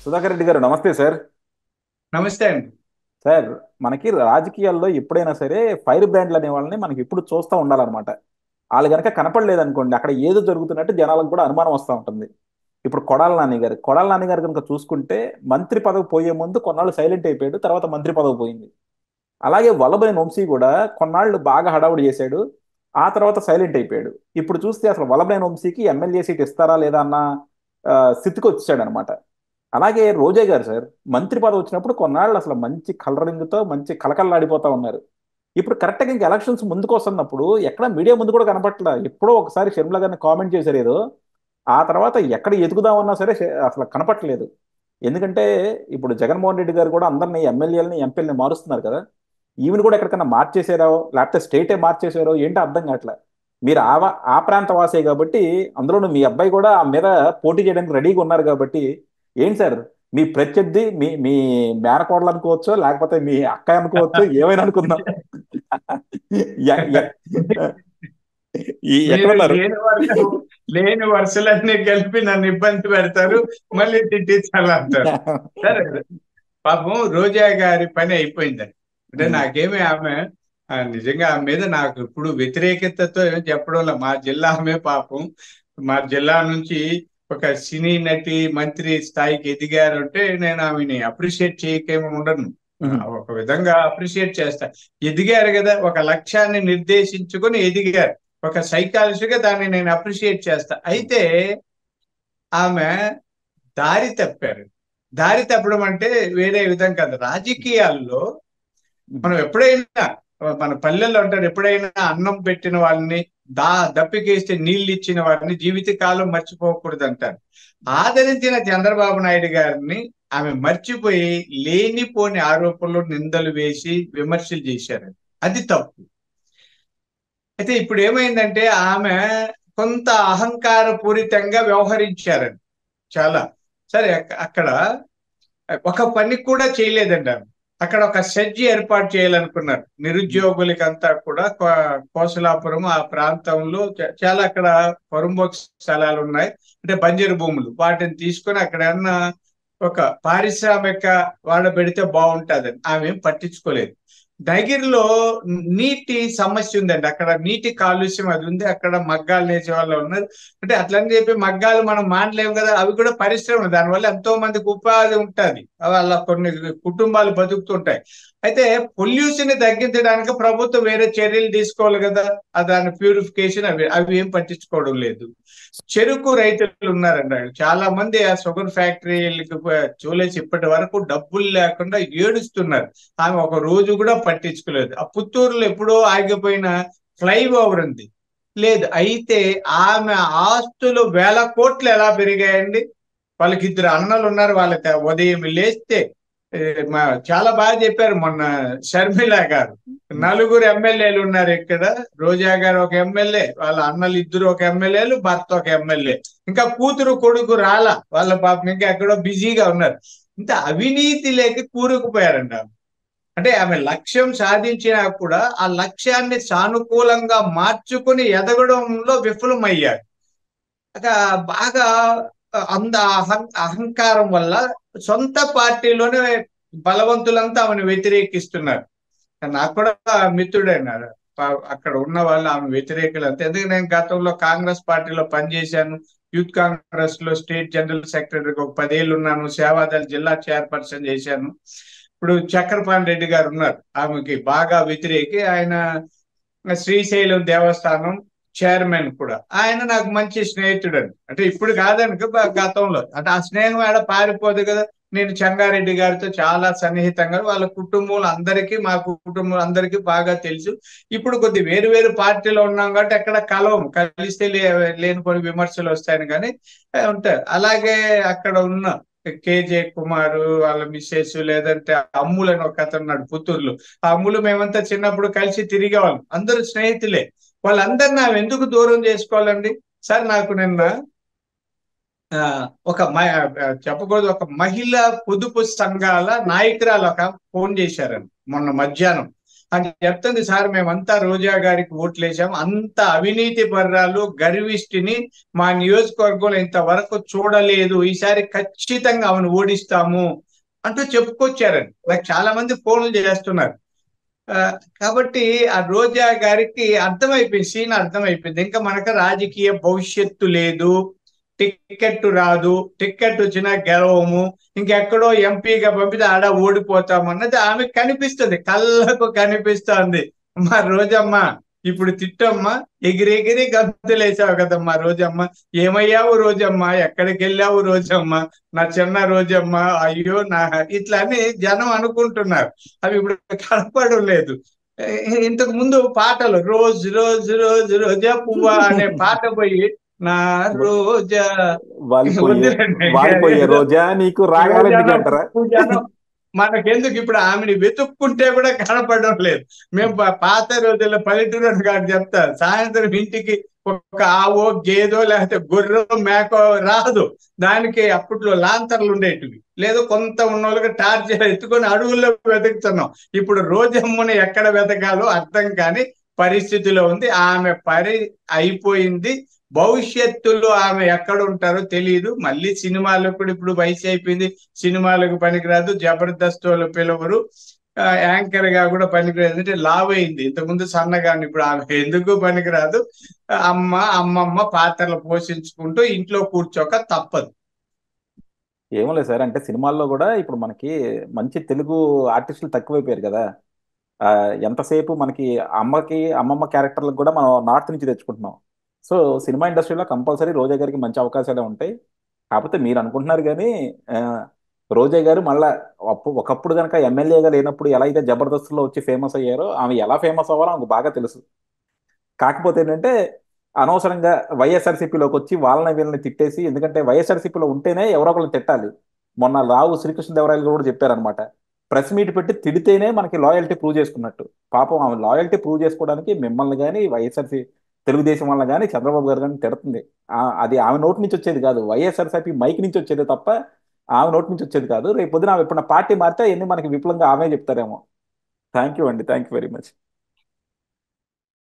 సుధాకర్ రెడ్డి గారు నమస్తే సార్ నమస్తే అండి సార్ మనకి రాజకీయాల్లో ఎప్పుడైనా సరే ఫైర్ బ్రాండ్లు అనే వాళ్ళని మనకి ఎప్పుడు చూస్తూ ఉండాలన్నమాట వాళ్ళు కనుక కనపడలేదు అనుకోండి అక్కడ ఏదో జరుగుతున్నట్టు జనాలకు కూడా అనుమానం వస్తూ ఉంటుంది ఇప్పుడు కొడాల నాని గారు కొడాల నాని గారు కనుక చూసుకుంటే మంత్రి పదవి పోయే ముందు కొన్నాళ్ళు సైలెంట్ అయిపోయాడు తర్వాత మంత్రి పదవి పోయింది అలాగే వల్లభనేని వంశీ కూడా కొన్నాళ్ళు బాగా హడావుడి చేశాడు ఆ తర్వాత సైలెంట్ అయిపోయాడు ఇప్పుడు చూస్తే అసలు వల్లభనేని వంశీకి ఎమ్మెల్యే సీట్ ఇస్తారా లేదా అన్న ఆ, స్థితికి వచ్చాడు అనమాట అలాగే రోజా గారు సార్ మంత్రి పదవి వచ్చినప్పుడు కొన్నాళ్ళు అసలు మంచి కలరింగ్తో మంచి కలకల్లాడిపోతా ఉన్నారు ఇప్పుడు కరెక్ట్గా ఇంకా ఎలక్షన్స్ ముందుకు వస్తున్నప్పుడు ఎక్కడ మీడియా ముందు కూడా కనపట్ల ఎప్పుడో ఒకసారి షర్మిల గారిని కామెంట్ చేశారు ఏదో ఆ తర్వాత ఎక్కడ ఎదుగుదామన్నా సరే షే- అసలు కనపట్లేదు ఎందుకంటే ఇప్పుడు జగన్మోహన్ రెడ్డి గారు కూడా అందరినీ ఎమ్మెల్యేలని ఎంపీలని మారుస్తున్నారు కదా ఈవెన్ కూడా ఎక్కడికైనా మార్చేసారో లేకపోతే స్టేటే మార్చేసారో ఏంటో అర్థం కావట్లే మీరు ఆ వా- ఆ ప్రాంత వాసే కాబట్టి అందులోనూ మీ అబ్బాయి కూడా ఆ మీద పోటీ చేయడానికి రెడీగా ఉన్నారు కాబట్టి ఏంటి సార్ మీ ప్రత్యర్థి మీ మీ మేనకోడలు అనుకోవచ్చు లేకపోతే మీ అక్క అనుకోవచ్చు ఏమైనా అనుకుందాం ఎ- ఎ- ఈ మీరు ఎక్కడున్నారు లేని వరుస లేని వరుసలన్నీ కలిపి నన్ను ఇబ్బంది పెడతారు మళ్ళీ తిట్టించాలి అంటారు సరే పాపం రోజా గారి పని అయిపోయిందండి అంటే ఉమ్. నాకేమి ఆమె ఆ, నిజంగా ఆమె మీద నాకు ఇప్పుడు వ్యతిరేకతతో ఏం చెప్పడం లే. మా జిల్లా ఆమె పాపం మా జిల్లా నుంచి ఒక సినీ నటి మంత్రి స్థాయికి ఎదిగారు అంటే నేను ఆమెని అప్రిషియేట్ చేయకేమో ఉండను ఉమ్. ఒక విధంగా అప్రిషియేట్ చేస్తా ఎదిగారు కదా ఒక లక్ష్యాన్ని నిర్దేశించుకొని ఎదిగారు ఒక సైకాలజీగా దాన్ని నేను అప్రిషియేట్ చేస్తా అయితే ఆమె దారి తప్పారు దారి తప్పడం అంటే వేరే విధం కాదు రాజకీయాల్లో మనం ఎప్పుడైనా మన పల్లెల్లో అంటారు ఎప్పుడైనా అన్నం పెట్టిన వాళ్ళని దా దప్పికేస్తే నీళ్ళు ఇచ్చిన వారిని జీవితకాలం మర్చిపోకూడదు అంటారు ఆదరించిన చంద్రబాబు నాయుడు గారిని ఆమె మర్చిపోయి లేనిపోని ఆరోపణలు నిందలు వేసి విమర్శలు చేశారు అది తప్పు అయితే ఇప్పుడు ఏమైందంటే ఆమె కొంత అహంకార పూరితంగా వ్యవహరించారండి చాలా సరే అక్క- అక్కడ ఒక పని కూడా చేయలేదండి ఆమె అక్కడ ఒక సెడ్జి ఏర్పాటు చేయాలనుకున్నారు నిరుద్యోగులకంతా కూడా కో- కోసలాపురం ఆ ప్రాంతంలో చ- చాలా అక్కడ పొరంబోక్ స్థలాలు ఉన్నాయి అంటే బంజరు భూములు వాటిని తీసుకొని అక్కడ ఏమన్నా ఒక పారిశ్రామిక వాడ పెడితే బాగుంటుందని ఆమె ఏం పట్టించుకోలేదు నగిరిలో నీటి సమస్య ఉందండి అక్కడ నీటి కాలుష్యం అది ఉంది అక్కడ మగ్గాలు నేసే వాళ్ళు ఉన్నారు అంటే అట్లని చెప్పి మగ్గాలు మనం మానలేము కదా అవి కూడా పరిశ్రమ దానివల్ల ఎంతో మందికి ఉపాధి ఉంటుంది వాళ్ళ కొన్ని కుటుంబాలు బతుకుతుంటాయి అయితే పొల్యూషన్ తగ్గించడానికి ప్రభుత్వం వేరే చర్యలు తీసుకోవాలి కదా ఆ దాని ప్యూరిఫికేషన్ అవి అవి ఏం పట్టించుకోవడం లేదు చెరుకు రైతులు ఉన్నారండి అక్కడ. చాలా మంది ఆ షుగర్ ఫ్యాక్టరీలకు చూలేసి ఇప్పటి వరకు డబ్బులు లేకుండా ఏడుస్తున్నారు ఆమె ఒక రోజు కూడా పట్టించుకోలేదు ఆ పుత్తూరులో ఎప్పుడో ఆగిపోయిన ఫ్లైఓవర్ ఉంది లేదు అయితే ఆమె ఆస్తులు వేల కోట్లు ఎలా పెరిగాయండి వాళ్ళకి ఇద్దరు అన్నలు ఉన్నారు వాళ్ళకి ఉదయం లేస్తే ఏ, మా చాలా బాగా చెప్పారు మొన్న షర్మిల గారు నలుగురు ఎమ్మెల్యేలు ఉన్నారు ఇక్కడ రోజా గారు ఒక ఎమ్మెల్యే వాళ్ళ అన్నలు ఇద్దరు ఒక ఎమ్మెల్యేలు భర్త ఒక ఎమ్మెల్యే ఇంకా కూతురు కొడుకు రాలా వాళ్ళ పాపం ఇంకా ఎక్కడో బిజీగా ఉన్నారు ఇంత అవినీతి లేక కూరుకుపోయారండి ఆమె అంటే ఆమె లక్ష్యం సాధించినా కూడా ఆ లక్ష్యాన్ని సానుకూలంగా మార్చుకుని ఎదగడంలో విఫలమయ్యారు ఇక బాగా అంద అహం అహంకారం వల్ల సొంత పార్టీలోనే బలవంతులంతా ఆమెను వ్యతిరేకిస్తున్నారు నాకు కూడా మిత్రుడైనారు పా- అక్కడ ఉన్న వాళ్ళు ఆమె వ్యతిరేకులు అంతే ఎందుకంటే నేను గతంలో కాంగ్రెస్ పార్టీలో పనిచేశాను యూత్ కాంగ్రెస్ లో స్టేట్ జనరల్ సెక్రటరీగా ఒక పదేళ్ళు ఉన్నాను సేవాదళ జిల్లా చైర్పర్సన్ చేశాను ఇప్పుడు చక్రపాణి రెడ్డి గారు ఉన్నారు ఆమెకి బాగా వ్యతిరేకి ఆయన శ్రీశైలం దేవస్థానం చైర్మన్ కూడా ఆయన నాకు మంచి స్నేహితుడు అని అంటే ఇప్పుడు కాదనుకో బ- గతంలో అంటే ఆ స్నేహం ఆడ పారిపోదు కదా నేను చంగారెడ్డి గారితో చాలా సన్నిహితంగా వాళ్ళ కుటుంబం అందరికీ మా కుటుంబం అందరికీ బాగా తెలుసు ఇప్పుడు కొద్ది వేరు వేరు పార్టీలో ఉన్నాం కాబట్టి అక్కడ కలవం కలిస్తే లే- లేని కొన్ని విమర్శలు వస్తాయని కానీ ఆ, ఉంటాయి అలాగే అక్కడ ఉన్న కేజే కుమార్ వాళ్ళ మిస్సెస్ లేదంటే అమ్ములు అని ఒక అతను ఉన్నాడు పుత్తూరులో ఆ అమ్ములు మేమంతా చిన్నప్పుడు కలిసి తిరిగేవాళ్ళం అందరూ స్నేహితులే వాళ్ళందరినీ ఆమె ఎందుకు దూరం చేసుకోవాలండి సార్ నాకు నిన్న ఆ, ఒక మ- ఆ, చెప్పకూడదు ఒక మహిళా పొదుపు సంఘాల నాయకురాలు ఒక ఫోన్ చేశారండి మొన్న మధ్యాహ్నం అని చెప్తుంది సార్ మేమంతా రోజా గారికి ఓట్లేసాం అంత అవినీతి పర్రాలు గర్విష్టిని మా నియోజకవర్గంలో ఇంతవరకు చూడలేదు ఈసారి ఖచ్చితంగా ఆమెను ఓడిస్తాము అంటూ చెప్పుకొచ్చారండి నాకు చాలా మంది ఫోన్లు చేస్తున్నారు ఆ, కాబట్టి ఆ రోజా గారికి అర్థమైపోయింది సీన్ అర్థమైపోయింది ఇంకా మనకు రాజకీయ భవిష్యత్తు లేదు టికెట్ రాదు టికెట్ వచ్చినా గెలవము ఇంకెక్కడో ఎంపీగా పంపితే ఆడ ఓడిపోతాం అన్నది ఆమె కనిపిస్తుంది కళ్ళకు కనిపిస్తోంది మా రోజమ్మ ఇప్పుడు తిట్టమ్మా ఎగిరెగిరి గంతులేసావు కదమ్మా రోజమ్మ ఏమయ్యావు రోజమ్మ ఎక్కడికి వెళ్ళావు రోజమ్మ నా చిన్న రోజమ్మ అయ్యో నా ఇట్లా అని జనం అనుకుంటున్నారు అవి ఇప్పుడు కనపడం లేదు ఇ- ఇంతకు ముందు పాటలు రోజు రోజు రోజు రోజా పువ్వా అనే పాట పోయి నా రోజా వాలిపోయే వద్దులేండి. వాలిపోయే రోజా నీకు రాగాలు ఎందుకు రోజానో అంటారా పూజానో మనకెందుకు ఇప్పుడు ఆమెని వెతుక్కుంటే కూడా కనపడడం లేదు మేము పా- పాత రోజుల్లో పల్లెటూరు అని కాదు చెప్తా సాయంత్రం ఇంటికి ఒక ఆవో గేదో లేకపోతే గొర్రె మేకో రాదు దానికి అప్పట్లో లాంతర్లు ఉండేటివి లేదు కొంత ఉన్న వాళ్ళకి టార్చర్ ఎత్తుకొని అడవుల్లో వెతుకుతున్నాం ఇప్పుడు రోజమ్మని ఎక్కడ వెతకాలో అర్థం కాని పరిస్థితిలో ఉంది ఆమె పరి అయిపోయింది భవిష్యత్తులో ఆమె ఎక్కడ ఉంటారో తెలియదు మళ్ళీ సినిమాలకు కూడా ఇప్పుడు వయసు అయిపోయింది సినిమాలకు పనికిరాదు జబర్దస్త్ వాళ్ళు పిలవరు ఆ, యాంకర్ గా కూడా పనికిరాదు అంటే లావ్ అయింది ఇంతకుముందు సన్నగా ఉంది. ఇప్పుడు ఆమె ఎందుకు పనికిరాదు అమ్మ అమ్మమ్మ పాత్రలు పోషించుకుంటూ ఇంట్లో కూర్చోక తప్పదు ఏమో లేదు సార్ అంటే సినిమాల్లో కూడా ఇప్పుడు మనకి మంచి తెలుగు ఆర్టిస్టులు తక్కువైపోయారు కదా ఆ, ఎంతసేపు మనకి అమ్మకి అమ్మమ్మ క్యారెక్టర్లకు కూడా మనం నార్త్ నుంచి తెచ్చుకుంటున్నాం సో సినిమా ఇండస్ట్రీలో కంపల్సరీ రోజా గారికి మంచి అవకాశాలే ఉంటాయి కాకపోతే మీరు అనుకుంటున్నారు కానీ ఆ, రోజా గారు మళ్ళా అప్పు- ఒకప్పుడు కనుక ఎమ్మెల్యేగా లేనప్పుడు ఎలా అయితే జబర్దస్త్లో వచ్చి ఫేమస్ అయ్యారో ఆమె ఎలా ఫేమస్ అవ్వాలో ఆమెకు బాగా తెలుసు కాకపోతే ఏంటంటే అనవసరంగా వైఎస్ఆర్సీపీలోకి వచ్చి వాళ్ళని వీళ్ళని తిట్టేసి ఎందుకంటే వైఎస్ఆర్సీపీలో ఉంటేనే ఎవరో ఒకరు తిట్టాలి మొన్న రావు శ్రీకృష్ణదేవరాయలు కూడా చెప్పారనమాట ప్రెస్ మీట్ పెట్టి తిడితేనే మనకి లాయల్టీ ప్రూవ్ చేసుకున్నట్టు పాపం ఆమె లాయల్టీ ప్రూవ్ చేసుకోవడానికి మిమ్మల్ని కానీ వైఎస్ఆర్సీ తెలుగుదేశం వాళ్ళని కానీ చంద్రబాబు గారు కానీ తిడుతుంది ఆ- అది ఆమె నోటి నుంచి వచ్చేది కాదు వైఎస్ఆర్సీపీ మైక్ నుంచి వచ్చేది తప్ప ఆమె నోటి నుంచి వచ్చేది కాదు రేపు పొద్దున ఆమె ఎప్పుడన్నా పార్టీ మారితే ఎన్ని మనకి విపులంగా ఆమె చెప్తారేమో థ్యాంక్ యూ అండి థ్యాంక్ యూ వెరీ మచ్